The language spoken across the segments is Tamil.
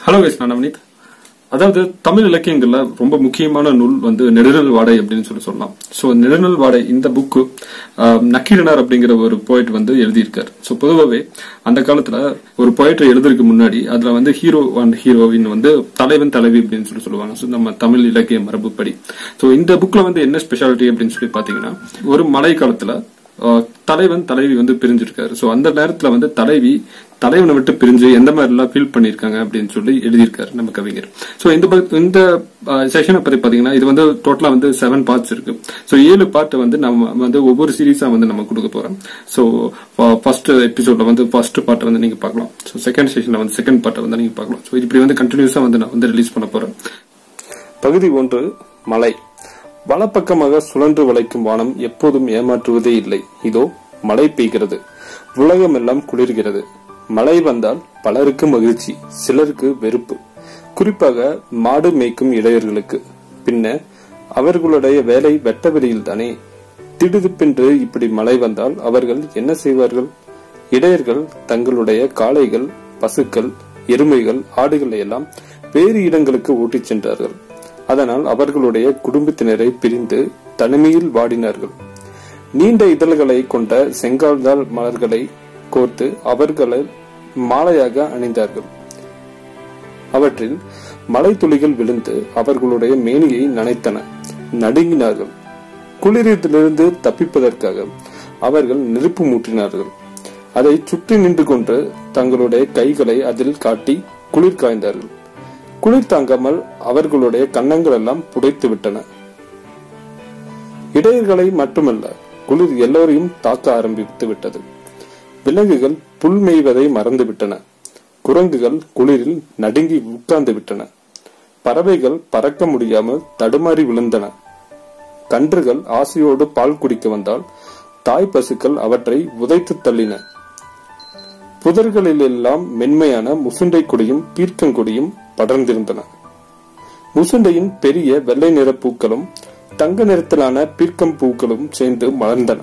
ஹலோ கைஸ் நான் நவனீத் அதாவது தமிழ் இலக்கியங்கள்ல ரொம்ப முக்கியமான நூல் வந்து நெடுநல் வாடை அப்படின்னு சொல்லி சொல்லலாம் சோ நெடுநல் வாடை இந்த புக்கு நக்கீரனார் அப்படிங்கிற ஒரு போயிட் வந்து எழுதியிருக்காரு சோ பொதுவாகவே அந்த காலத்துல ஒரு போயிட்டை எழுதுறதுக்கு முன்னாடி அதுல வந்து ஹீரோ அண்ட் ஹீரோயின் வந்து தலைவன் தலைவி அப்படின்னு சொல்லி சொல்லுவாங்க சோ நம்ம தமிழ் இலக்கிய மரபுப்படி சோ இந்த புக்ல வந்து என்ன ஸ்பெஷாலிட்டி அப்படின்னு சொல்லி பாத்தீங்கன்னா ஒரு மழை காலத்துல ஆஹ் தலைவன் தலைவி வந்து பிரிஞ்சிருக்காரு சோ அந்த நேரத்துல வந்து தலைவி தலைவனை விட்டு பிரிஞ்சு எந்த மாதிரி எல்லாம் ஃபீல் பண்ணிருக்காங்க அப்படின்னு சொல்லி எழுதியிருக்காரு நம்ம கவிஞர் சோ இந்த ப- இந்த செஷனை பத்தி பாத்தீங்கன்னா இது வந்து டோட்டலா வந்து செவன் பார்ட்ஸ் இருக்கு சோ ஏழு பார்ட் வந்து நம்ம வந்து ஒவ்வொரு சீரீஸா வந்து நம்ம கொடுக்க போறோம் சோ ஃபர்ஸ்ட் எபிசோட்ல வந்து ஃபர்ஸ்ட் பார்ட் வந்து நீங்க பார்க்கலாம் சோ செகண்ட் செஷன்ல வந்து செகண்ட் பார்ட்டை வந்து நீங்க பார்க்கலாம் சோ இப்படி வந்து கண்டினியூஸா வந்து நான் வந்து ரிலீஸ் பண்ண போறேன் பகுதி ஒன்று மலை வலப்பக்கமாக சுழன்று வளைக்கும் வானம் எப்போதும் ஏமாற்றுவதே இல்லை இதோ மழை பெய்கிறது உலகம் எல்லாம் குளிர்கிறது மழை வந்தால் பலருக்கு மகிழ்ச்சி சிலருக்கு வெறுப்பு குறிப்பாக மாடு மேய்க்கும் இடையர்களுக்கு பின்ன அவர்களுடைய வேலை வெட்ட வெளியில் தானே திடுதிப்பென்று இப்படி மழை வந்தால் அவர்கள் என்ன செய்வார்கள் இடையர்கள் தங்களுடைய காளைகள் பசுக்கள் எருமைகள் ஆடுகளை எல்லாம் வேறு இடங்களுக்கு ஓட்டிச் சென்றார்கள் அதனால் அவர்களுடைய குடும்பத்தினரை பிரிந்து தனிமையில் வாடினார்கள் நீண்ட இதழ்களை கொண்ட செங்கால்தாள் மலர்களை கோர்த்து அவர்களை மாலையாக அணிந்தார்கள் அவற்றில் மலை துளிகள் விழுந்து அவர்களுடைய மேனியை நனைத்தன நடுங்கினார்கள் குளிரத்திலிருந்து தப்பிப்பதற்காக அவர்கள் நெருப்பு மூட்டினார்கள் அதை சுற்றி நின்று கொண்டு தங்களுடைய கைகளை அதில் காட்டி குளிர் காய்ந்தார்கள் குளிர் தாங்காமல் அவர்களுடைய கன்னங்கள் எல்லாம் புடைத்து விட்டன இடையர்களை மட்டுமல்ல குளிர் எல்லோரையும் தாக்க ஆரம்பித்து விட்டது விலங்குகள் புல் மேய்வதை மறந்து விட்டன குரங்குகள் குளிரில் நடுங்கி உட்கார்ந்து விட்டன பறவைகள் பறக்க முடியாமல் தடுமாறி விழுந்தன கன்றுகள் ஆசையோடு பால் குடிக்க வந்தால் தாய் பசுக்கள் அவற்றை உதைத்து தள்ளின புதர்களிலெல்லாம் மென்மையான முசுண்டை கொடியும் பீர்க்கங்கொடியும் படர்ந்திருந்தன முசுண்டையின் பெரிய வெள்ளை நிற பூக்களும் தங்க நிறத்திலான பீர்க்கம் பூக்களும் சேர்ந்து மலர்ந்தன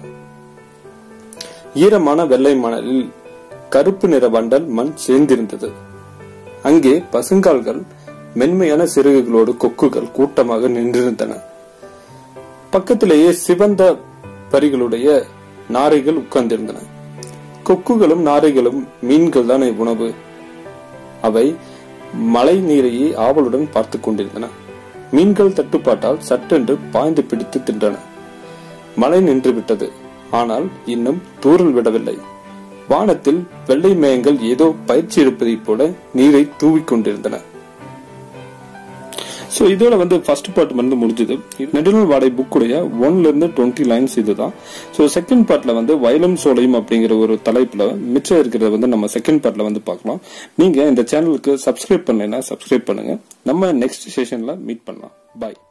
ஈரமான வெள்ளை மணலில் கருப்பு நிற வண்டல் மண் சேர்ந்திருந்தது அங்கே பசுங்கால்கள் மென்மையான சிறகுகளோடு கொக்குகள் கூட்டமாக நின்றிருந்தன பக்கத்திலேயே சிவந்த பரிகளுடைய நாரைகள் உட்கார்ந்திருந்தன கொக்குகளும் நாரைகளும் மீன்கள் தானே உணவு அவை மழை நீரையே ஆவலுடன் பார்த்துக் கொண்டிருந்தன மீன்கள் தட்டுப்பாட்டால் சட்டென்று பாய்ந்து பிடித்து தின்றன மழை நின்று விட்டது ஆனால் இன்னும் தூறல் விடவில்லை வானத்தில் வெள்ளை மேகங்கள் ஏதோ பயிற்சி எடுப்பதைப் போல நீரை தூவிக் கொண்டிருந்தன சோ இதோட வந்து ஃபர்ஸ்ட் பார்ட் வந்து முடிஞ்சது நெடுநல் வாடை புக்குடைய ஒன்ல இருந்து டுவெண்ட்டி லைன்ஸ் இதுதான் சோ செகண்ட் பார்ட்ல வந்து வயலும் சோலையும் அப்படிங்கிற ஒரு தலைப்புல மிச்சம் இருக்கிறத வந்து நம்ம செகண்ட் பார்ட்ல வந்து பார்க்கலாம் நீங்க இந்த சேனலுக்கு சப்ஸ்கிரைப் பண்ணலைன்னா சப்ஸ்கிரைப் பண்ணுங்க நம்ம நெக்ஸ்ட் செஷன்ல மீட் பண்ணலாம் பாய்